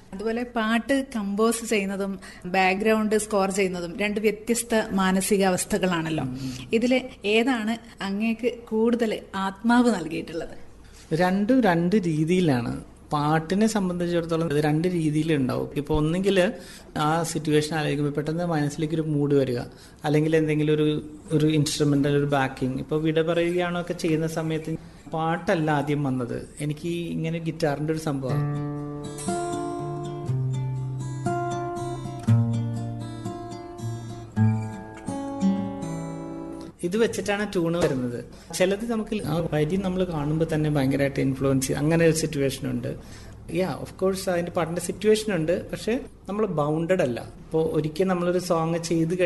അതുപോലെ പാട്ട് കമ്പോസ് ചെയ്യുന്നതും ബാക്ക്ഗ്രൗണ്ട് സ്കോർ ചെയ്യുന്നതും രണ്ട് വ്യത്യസ്ത മാനസികാവസ്ഥകളാണല്ലോ ഇതില് ഏതാണ് അങ്ങേക്ക് കൂടുതൽ ആത്മാവ് നൽകിയിട്ടുള്ളത് രണ്ടും രണ്ട് രീതിയിലാണ് പാട്ടിനെ സംബന്ധിച്ചിടത്തോളം ഇത് രണ്ട് രീതിയിലുണ്ടാവും ഇപ്പൊ ഒന്നെങ്കിൽ ആ സിറ്റുവേഷൻ ആലോചിക്കുമ്പോൾ പെട്ടെന്ന് മനസ്സിലേക്ക് ഒരു മൂഡ് വരിക അല്ലെങ്കിൽ എന്തെങ്കിലും ഒരു ഒരു ഇൻസ്ട്രുമെന്റൽ ഒരു ബാക്കിംഗ് ഇപ്പൊ വിട പറയുകയാണോ ഒക്കെ ചെയ്യുന്ന സമയത്ത് പാട്ടല്ല ആദ്യം വന്നത് എനിക്ക് ഇങ്ങനെ ഗിറ്റാറിന്റെ ഒരു സംഭവം ഇത് വെച്ചിട്ടാണ് ട്യൂണ് വരുന്നത് ചിലത് നമുക്ക് ആ വരി നമ്മൾ കാണുമ്പോൾ തന്നെ ഭയങ്കരമായിട്ട് ഇൻഫ്ലുവൻസ് ചെയ്യും അങ്ങനെ ഒരു സിറ്റുവേഷൻ ഉണ്ട് യാ ഓഫ് കോഴ്സ് അതിന്റെ പാട്ടിന്റെ സിറ്റുവേഷൻ ഉണ്ട് പക്ഷെ നമ്മൾ ബൗണ്ടഡ് അല്ല ഇപ്പോൾ ഒരിക്കൽ നമ്മളൊരു സോങ് ചെയ്ത്